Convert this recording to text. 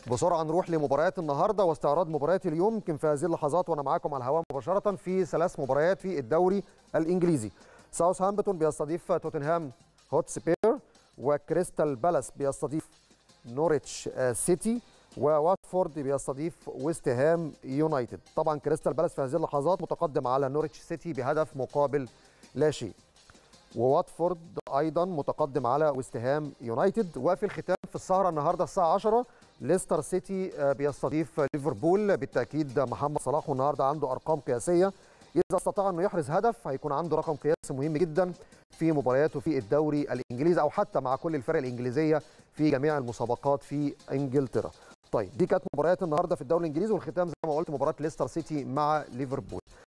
بسرعه نروح لمباريات النهارده واستعراض مباريات اليوم يمكن في هذه اللحظات وانا معاكم على الهواء مباشره في ثلاث مباريات في الدوري الانجليزي ساوثهامبتون بيستضيف توتنهام هوتسبير وكريستال بالاس بيستضيف نوريتش سيتي وواتفورد بيستضيف ويست هام يونايتد طبعا كريستال بالاس في هذه اللحظات متقدم على نوريتش سيتي بهدف مقابل لا شيء وواتفورد ايضا متقدم على ويست هام يونايتد وفي الختام في السهره النهارده الساعه 10 ليستر سيتي بيستضيف ليفربول بالتاكيد محمد صلاح النهارده عنده ارقام قياسيه اذا استطاع انه يحرز هدف هيكون عنده رقم قياسي مهم جدا في مبارياته في الدوري الانجليزي او حتى مع كل الفرق الانجليزيه في جميع المسابقات في انجلترا طيب دي كانت مباريات النهارده في الدوري الانجليزي والختام زي ما قلت مباراه ليستر سيتي مع ليفربول